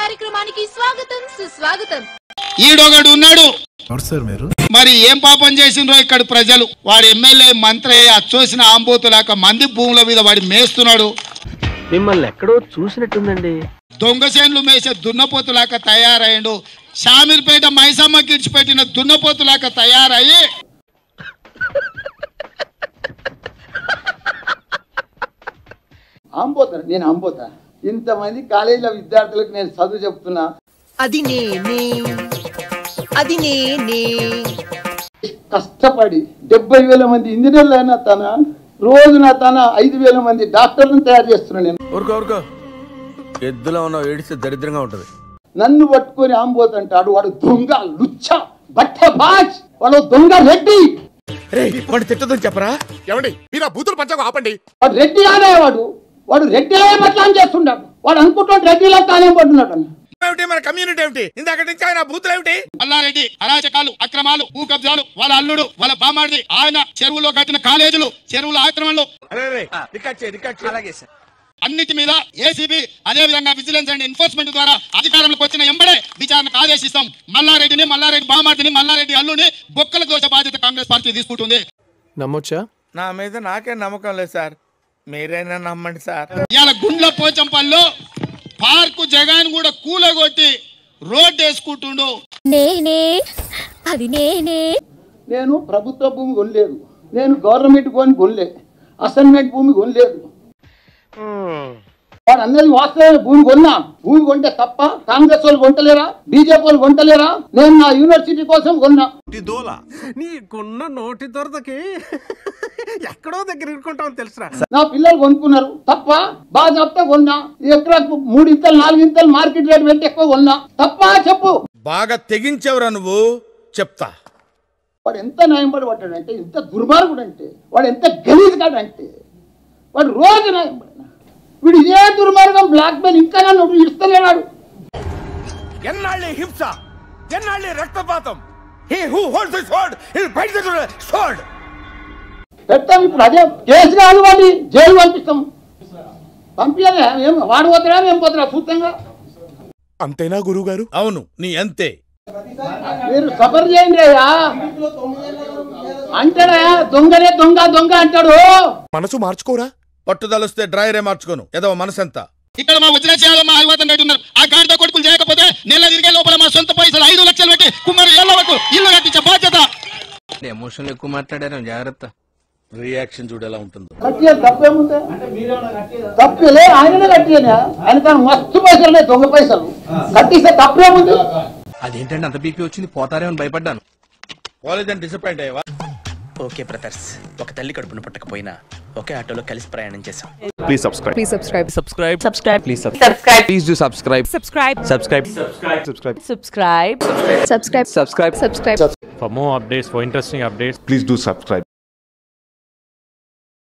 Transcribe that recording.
కార్యక్రమానికి స్వాగతం సుస్వాగతం ఈడొకడు ఉన్నాడు ఎవరు సార్ మీరు మరి ఏం పాపం చేసిండ్రో ఇక్కడ ప్రజలు వాడు ఎమ్మెల్యే మంత్రి అచ్చోసిన ఆంబోతులాక మంది భూముల మీద వాడి మేస్తున్నాడు మిమ్మల్ని ఎక్కడో చూసినట్టుందండి దొంగసేన్లు మేసే దున్నపోతులాక తయారయ్యాడు షామీర్పేట మైసమ్మ గిడిచిపెట్టిన దున్నపోతులాక తయారయ్యి అంబోతాను నేను అంబోతా ఇంతమంది కాలేజీల విద్యార్థులకు నేను చదువు చెప్తున్నా అది నేనే అది నేనే కష్టపడి డెబ్బై వేల మంది ఇంజనీర్లు అయినా తన రోజున తన ఐదు వేల మంది డాక్టర్లను తయారు చేస్తున్నా నేను ఊరుకో ఊరుకో ఎద్దులో ఉన్న ఏడిస్తే దరిద్రంగా ఉంటది నన్ను పట్టుకొని ఆంబోతంటాడు వాడు దొంగ లుచ్చ బట్ట బాజ్ వాడు దొంగ రెడ్డి వాడు తిట్టదని చెప్పరా ఏమండి మీరు ఆ బూతులు పంచకు ఆపండి వాడు రెడ్డి కాదే వాడు వాడు రెడ్డి బట్లా చేస్తున్నాడు వాడు అనుకుంటాడు రెడ్డిలో తానే పడుతున్నాడు అని. ఏమిటి మన కమ్యూనిటీ ఏమిటి ఇందాక నుంచి ఆయన బూతులు ఏమిటి మల్లారెడ్డి అరాచకాలు అక్రమాలు భూ కబ్జాలు వాళ్ళ అల్లుడు వాళ్ళ బామాడిది ఆయన చెరువులో కట్టిన కాలేజీలు చెరువుల ఆక్రమణలు రికార్డ్ చేయి రికార్డ్ చేయి అలాగే సార్ అన్నిటి మీద ఏసీబీ అదే విధంగా విజిలెన్స్ అండ్ ఎన్ఫోర్స్మెంట్ ద్వారా అధికారంలోకి వచ్చిన ఎంబడే విచారణకు ఆదేశిస్తాం మల్లారెడ్డిని మల్లారెడ్డి బామార్తిని మల్లారెడ్డి అల్లుని బొక్కల దోష బాధ్యత కాంగ్రెస్ పార్టీ తీసుకుంటుంది నమ్మొచ్చా నా మీద నాకే నమ్మకం లేదు సార్ మీరైనా నమ్మండి సార్ ఇవాళ గుండ్ల పోచంపల్లో పార్కు జగన్ కూడా కూలగొట్టి రోడ్డు వేసుకుంటుండు నేనే అది నేనే నేను ప్రభుత్వ భూమి కొనలేదు నేను గవర్నమెంట్ కొని కొనలే అసైన్మెంట్ భూమి కొనలేదు వాడు అన్నది వాస్తవమైన భూమి కొన్నా భూమి కొంటే తప్ప కాంగ్రెస్ వాళ్ళు కొంటలేరా బీజేపీ వాళ్ళు కొంటలేరా నేను నా యూనివర్సిటీ కోసం కొన్నా నీకున్న నోటి దొరదకి ఎక్కడో దగ్గర ఇరుకుంటామని తెలుసురా నా పిల్లలు కొనుక్కున్నారు తప్ప బాగా చెప్తా కొన్నా ఎకరాకు మూడు ఇంతలు నాలుగు ఇంతలు మార్కెట్ రేట్ పెట్టి ఎక్కువ కొన్నా తప్ప చెప్పు బాగా తెగించేవరా నువ్వు చెప్తా వాడు ఎంత న్యాయంపడి పడ్డాడంటే ఎంత దుర్మార్గుడు అంటే వాడు ఎంత గలీజ్గాడంటే వాడు రోజు న్యాయంపడిన వీడు ఇదే దుర్మార్గం బ్లాక్ మెయిల్ ఇంకా నన్ను ఇస్తలేనాడు ఎన్నాళ్ళి హింస ఎన్నాళ్ళి రక్తపాతం he who holds the sword will fight the sword పెడతాం ఇప్పుడు అదే కేసు కాదు వాడిని జైలు పంపిస్తాం పంపించాలి ఏం వాడు పోతాడా మేము పోతాడా చూస్తాంగా అంతేనా గురువు గారు అవును నీ అంతే మీరు సఫర్ చేయండి అయ్యా అంటాడా దొంగనే దొంగ దొంగ అంటాడు మనసు మార్చుకోరా పట్టుదలొస్తే డ్రైరే మార్చుకోను ఏదో మనసంతా ఇక్కడ మా వజ్ర చేయాలో మా హరివర్ధన్ రెడ్డి ఉన్నారు ఆ గాడిద కొడుకులు చేయకపోతే నెల తిరిగే లోపల మా సొంత పైసలు ఐదు లక్షలు పెట్టి కుమారు ఎల్లవకు ఇల్లు కట్టించే బాధ్యత ఎమోషన్లు ఎక్కువ మాట్లాడారు జాగ్రత్త రియాక్షన్ చూడు ఎలా ఉంటుందో కట్టియ తప్పేముంది తప్పలే ఆయననే కట్టియనా ఆయన తను మస్తు పైసలు ఉన్నాయి, దొంగ పైసలు కట్టిస్తే తప్పేముంది అదేంటంటే అంత బీపీ వచ్చింది పోతారేమో అని భయపడ్డాను కాలేజ్ అని డిసప్పాయింట్ అయ్యావా ఓకే బ్రదర్స్ ఒక తల్లి కడుపును పుట్టకపోయినా ఒకే ఆటోలో కలిసి ప్రయాణం చేశాం please subscribe please subscribe subscribe subscribe please subscribe please do subscribe subscribe subscribe subscribe subscribe subscribe subscribe subscribe For more updates, for interesting updates, please do subscribe